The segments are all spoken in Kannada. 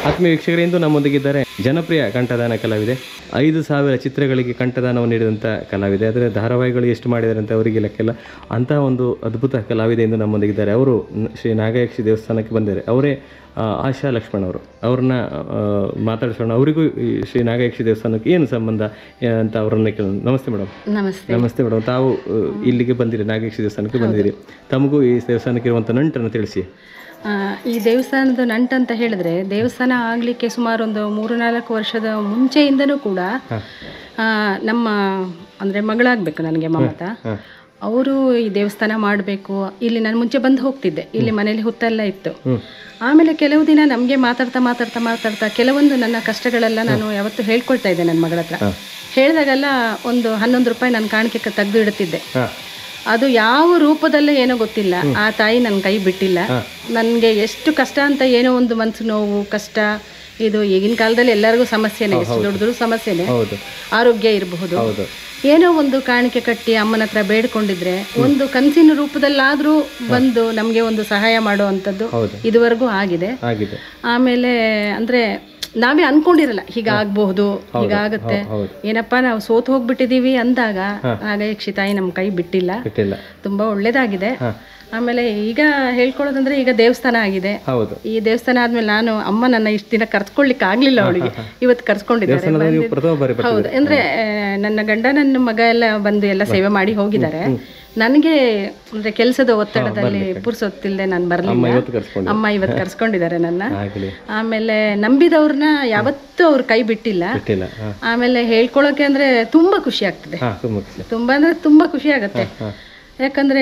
ಆತ್ಮೀಯ ವೀಕ್ಷಕರೇ ಇಂದು ನಮ್ಮೊಂದಿಗಿದ್ದಾರೆ ಜನಪ್ರಿಯ ಕಂಠದಾನ ಕಲಾವಿದೆ ಐದು ಸಾವಿರ ಚಿತ್ರಗಳಿಗೆ ಕಂಠದಾನವನ್ನು ನೀಡಿದಂಥ ಕಲಾವಿದೆ ಆದರೆ ಧಾರಾವಾಹಿಗಳು ಎಷ್ಟು ಮಾಡಿದ್ದಾರೆ ಅಂತ ಅವರಿಗೆ ಲೆಕ್ಕಿಲ್ಲ ಅಂತಹ ಒಂದು ಅದ್ಭುತ ಕಲಾವಿದೆ ಎಂದು ನಮ್ಮೊಂದಿಗಿದ್ದಾರೆ ಅವರು ನ- ಶ್ರೀ ನಾಗಯಕ್ಷಿ ದೇವಸ್ಥಾನಕ್ಕೆ ಬಂದಿದ್ದಾರೆ ಅವರೇ ಆ, ಆಶಾ ಲಕ್ಷ್ಮಣ್ ಅವರು ಅವ್ರನ್ನ ಆ, ಮಾತಾಡಿಸೋಣ ಅವರಿಗೂ ಈ ಶ್ರೀ ನಾಗಯಕ್ಷಿ ದೇವಸ್ಥಾನಕ್ಕೆ ಏನು ಸಂಬಂಧ ಆ, ಅಂತ ಅವರನ್ನ ಕೇಳೋಣ ನಮಸ್ತೆ ಮೇಡಮ್ ನಮಸ್ತೆ ನಮಸ್ತೆ ಮೇಡಮ್ ತಾವು ಆ, ಇಲ್ಲಿಗೆ ಬಂದಿರಿ ನಾಗೇಶಿ ದೇವಸ್ಥಾನಕ್ಕೆ ಬಂದಿರಿ ತಮಗೂ ಈ ದೇವಸ್ಥಾನಕ್ಕೆ ಇರುವಂಥ ನಂಟನ್ನು ತಿಳಿಸಿ ಆ, ಈ ದೇವಸ್ಥಾನದ ನಂಟು ಅಂತ ಹೇಳಿದ್ರೆ ದೇವಸ್ಥಾನ ಆಗಲಿಕ್ಕೆ ಸುಮಾರು ಒಂದು ಮೂರು ನಾಲ್ಕು ವರ್ಷದ ಮುಂಚೆಯಿಂದನೂ ಕೂಡ ಆ, ನಮ್ಮ ಅಂದರೆ ಮಗಳಾಗಬೇಕು ನನಗೆ ಮಮತಾ ಅವರು ಈ ದೇವಸ್ಥಾನ ಮಾಡಬೇಕು ಇಲ್ಲಿ ನಾನು ಮುಂಚೆ ಬಂದು ಹೋಗ್ತಿದ್ದೆ ಇಲ್ಲಿ ಮನೇಲಿ ಹುತ್ತೆಲ್ಲ ಇತ್ತು ಆಮೇಲೆ ಕೆಲವು ದಿನ ನಮಗೆ ಮಾತಾಡ್ತಾ ಮಾತಾಡ್ತಾ ಮಾತಾಡ್ತಾ ಕೆಲವೊಂದು ನನ್ನ ಕಷ್ಟಗಳೆಲ್ಲ ನಾನು ಯಾವತ್ತೂ ಹೇಳ್ಕೊಳ್ತಾ ಇದ್ದೆ ನನ್ನ ಮಗಳ ಹತ್ರ ಹೇಳಿದಾಗೆಲ್ಲ ಒಂದು ಹನ್ನೊಂದು ರೂಪಾಯಿ ನಾನು ಕಾಣಿಕೆ ತೆಗೆದು ಇಡುತ್ತಿದ್ದೆ ಹಾಂ ಅದು ಯಾವ ರೂಪದಲ್ಲೂ ಏನೋ ಗೊತ್ತಿಲ್ಲ ಆ ತಾಯಿ ನನ್ನ ಕೈ ಬಿಟ್ಟಿಲ್ಲ ನನಗೆ ಎಷ್ಟು ಕಷ್ಟ ಅಂತ ಏನೋ ಒಂದು ಮನ್ಸು ನೋವು ಕಷ್ಟ ಇದು ಈಗಿನ ಕಾಲದಲ್ಲಿ ಎಲ್ಲರಿಗೂ ಸಮಸ್ಯೆನೇ ಎಷ್ಟು ದೊಡ್ಡದ್ರು ಸಮಸ್ಯೆನೇ ಹೌದು ಆರೋಗ್ಯ ಇರಬಹುದು ಹೌದು ಏನೋ ಒಂದು ಕಾಣಿಕೆ ಕಟ್ಟಿ ಅಮ್ಮನ ಹತ್ರ ಬೇಡ್ಕೊಂಡಿದ್ರೆ ಒಂದು ಕನಸಿನ ರೂಪದಲ್ಲಾದ್ರೂ ಬಂದು ನಮಗೆ ಒಂದು ಸಹಾಯ ಮಾಡುವಂಥದ್ದು ಹೌದು. ಇದುವರೆಗೂ ಆಗಿದೆ ಆಗಿದೆ ಆಮೇಲೆ ಅಂದ್ರೆ ನಾವೇ ಅನ್ಕೊಂಡಿರಲ್ಲ ಹೀಗಾಗಬಹುದು ಹೀಗಾಗತ್ತೆ ಹೌದು. ಏನಪ್ಪಾ ನಾವು ಸೋತು ಹೋಗ್ಬಿಟ್ಟಿದೀವಿ ಅಂದಾಗ ನಾಗಯಕ್ಷಿ ತಾಯಿ ನಮ್ಮ ಕೈ ಬಿಟ್ಟಿಲ್ಲ ಬಿಟ್ಟಿಲ್ಲ ತುಂಬಾ ಒಳ್ಳೇದಾಗಿದೆ ಆಮೇಲೆ ಈಗ ಹೇಳ್ಕೊಳ್ಳೋದಂದ್ರೆ ಈಗ ದೇವಸ್ಥಾನ ಆಗಿದೆ ಹೌದು ಈ ದೇವಸ್ಥಾನ ಆದ್ಮೇಲೆ ನಾನು ಅಮ್ಮ ನನ್ನ ಇಷ್ಟು ದಿನ ಕರ್ಸ್ಕೊಳ್ಲಿಕ್ಕೆ ಆಗ್ಲಿಲ್ಲ ಅವಳಿಗೆ ಇವತ್ತು ಕರ್ಸ್ಕೊಂಡಿದ್ದಾರೆ ದೇವಸ್ಥಾನದಲ್ಲಿ ನೀವು ಪ್ರಥಮ ಬಾರಿ ಬರ್ತೀರಿ ಹೌದು ಅಂದ್ರೆ ಆ, ನನ್ನ ಗಂಡ ನನ್ನ ಮಗ ಎಲ್ಲ ಬಂದು ಎಲ್ಲ ಸೇವೆ ಮಾಡಿ ಹೋಗಿದ್ದಾರೆ ನನಗೆ ಅಂದ್ರೆ ಕೆಲಸದ ಒತ್ತಡದಲ್ಲಿ ಪುರ್ಸೊತ್ತಿಲ್ದೆ ನಾನು ಬರ್ಲಿಲ್ಲ ಇವತ್ತು ಕರ್ಸ್ಕೊಂಡು ಅಮ್ಮ ಇವತ್ತು ಕರ್ಸ್ಕೊಂಡಿದ್ದಾರೆ ನನ್ನ ಆಗಲಿ ಆಮೇಲೆ ನಂಬಿದವ್ರನ್ನ ಯಾವತ್ತೂ ಅವ್ರ ಕೈ ಬಿಟ್ಟಿಲ್ಲ ಬಿಟ್ಟಿಲ್ಲ ಹಾಂ ಆಮೇಲೆ ಹೇಳ್ಕೊಳಕ್ಕೆ ಅಂದ್ರೆ ತುಂಬಾ ಖುಷಿ ಆಗ್ತದೆ ಹಾಂ ತುಂಬ ಖುಷಿ ತುಂಬಾ ಅಂದ್ರೆ ತುಂಬಾ ಖುಷಿ ಆಗತ್ತೆ ಯಾಕಂದ್ರೆ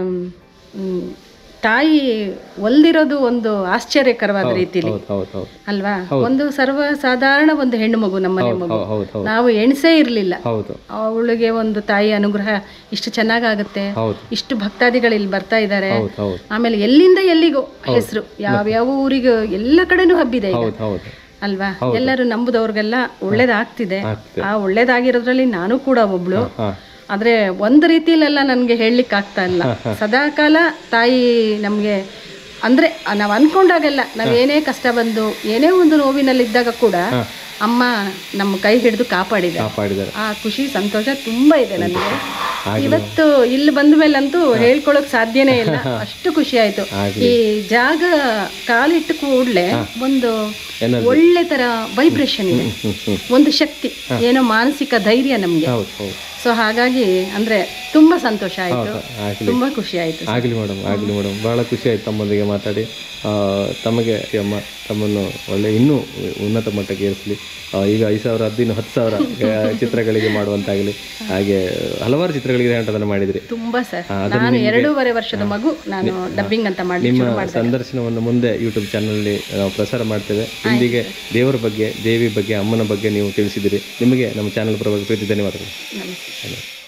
ಮ್, ತಾಯಿ ಒಲ್ದಿರೋದು ಒಂದು ಆಶ್ಚರ್ಯಕರವಾದ ರೀತಿಲಿ ಹೌದು ಹೌದು ಹೌದು ಅಲ್ವಾ ಒಂದು ಸರ್ವ ಸಾಧಾರಣ ಒಂದು ಹೆಣ್ಣು ಮಗು ನಮ್ಮನೆ ಮಗು ಹೌದು ಹೌದು ಹೌದು ನಾವು ಎಣಿಸೇ ಇರಲಿಲ್ಲ ಹೌದು ಅವಳಿಗೆ ಒಂದು ತಾಯಿ ಅನುಗ್ರಹ ಇಷ್ಟು ಚೆನ್ನಾಗಾಗುತ್ತೆ ಹೌದು ಇಷ್ಟು ಭಕ್ತಾದಿಗಳು ಇಲ್ಲಿ ಬರ್ತಾ ಇದ್ದಾರೆ ಹೌದು ಹೌದು ಆಮೇಲೆ ಎಲ್ಲಿಂದ ಎಲ್ಲಿಗೂ ಹೆಸರು ಯಾವ್ಯಾವ ಊರಿಗೂ ಎಲ್ಲ ಕಡೆನೂ ಹಬ್ಬಿದೆ ಈಗ ಹೌದು ಹೌದು ಅಲ್ವಾ ಎಲ್ಲರೂ ನಂಬುದವ್ರಿಗೆಲ್ಲ ಒಳ್ಳೇದಾಗ್ತಿದೆ ಆಗ್ತಿದೆ. ಆ ಒಳ್ಳೇದಾಗಿರೋದ್ರಲ್ಲಿ ನಾನು ಕೂಡ ಒಬ್ಳು ಹಾಂ ಆದ್ರೆ ಒಂದು ರೀತಿಲೆಲ್ಲ ನನಗೆ ಹೇಳಲಿಕ್ಕೆ ಆಗ್ತಾ ಇಲ್ಲ ಸದಾಕಾಲ ತಾಯಿ ನಮಗೆ ಅಂದ್ರೆ ನಾವು ಅನ್ಕೊಂಡಾಗೆಲ್ಲ ನಾವು ಏನೇ ಕಷ್ಟ ಬಂದು ಏನೇ ಒಂದು ನೋವಿನಲ್ಲಿದ್ದಾಗ ಕೂಡ ಅಮ್ಮ ನಮ್ಮ ಕೈ ಹಿಡಿದು ಕಾಪಾಡಿದೆ ಕಾಪಾಡಿದ್ದಾರೆ ಆ ಖುಷಿ ಸಂತೋಷ ತುಂಬಾ ಇದೆ ನನಗೆ ಇವತ್ತು ಇಲ್ಲಿ ಬಂದ ಮೇಲಂತೂ ಹೇಳ್ಕೊಳಕ್ ಸಾಧ್ಯನೇ ಇಲ್ಲ ಅಷ್ಟು ಖುಷಿ ಆಯ್ತು ಈ ಜಾಗ ಕಾಲಿಟ್ಟು ಕೂಡ್ಲೆ ಒಂದು ಒಳ್ಳೆ ತರ ವೈಬ್ರೇಷನ್ ಇದೆ ಒಂದು ಶಕ್ತಿ ಏನೋ ಮಾನಸಿಕ ಧೈರ್ಯ ನಮ್ಗೆ ಹೌದು ಹೌದು ಸೊ ಹಾಗಾಗಿ ಅಂದ್ರೆ ತುಂಬಾ ಸಂತೋಷ ಆಯ್ತು ಆಗಲಿ ತುಂಬಾ ಖುಷಿ ಆಯ್ತು ಆಗಲಿ ಮೇಡಮ್ ಆಗಲಿ ಮೇಡಮ್ ಭಾಳ ಖುಷಿ ಆಯ್ತು ತಮ್ಮೊಂದಿಗೆ ಮಾತಾಡಿ ಆ, ತಮಗೆ ಈ ಅಮ್ಮ ತಮ್ಮನ್ನು ಒಳ್ಳೆ ಇನ್ನೂ ಉನ್ನತ ಮಟ್ಟಕ್ಕೆ ಏರಿಸಲಿ ಈಗ ಐದು ಸಾವಿರ ಹದಿನ ಹತ್ತು ಸಾವಿರ ಆ, ಚಿತ್ರಗಳಿಗೆ ಮಾಡುವಂತಾಗಲಿ ಹಾಗೆ ಹಲವಾರು ಚಿತ್ರಗಳಿಗೆ ಕಂಠದಾನ ಮಾಡಿದ್ರಿ ತುಂಬಾ ಸರ್ ನಾನು ಎರಡೂವರೆ ವರ್ಷದ ಮಗು ನಾನು ಡಬ್ಬಿಂಗ್ ಅಂತ ಮಾಡಿ ನಿಮ್ಮ ಸಂದರ್ಶನವನ್ನು ಮುಂದೆ ಯೂಟ್ಯೂಬ್ ಚಾನಲ್ನಲ್ಲಿ ನಾವು ಪ್ರಸಾರ ಮಾಡ್ತೇವೆ ಇಂದಿಗೆ ದೇವರ ಬಗ್ಗೆ ದೇವಿ ಬಗ್ಗೆ ಅಮ್ಮನ ಬಗ್ಗೆ ನೀವು ತಿಳಿಸಿದಿರಿ ನಿಮಗೆ ನಮ್ಮ ಚಾನಲ್ ಪರವಾಗಿ ಪ್ರೀತಿ ಧನ್ಯವಾದಗಳು ನಮಸ್ತೆ ಧನ್ಯವಾದ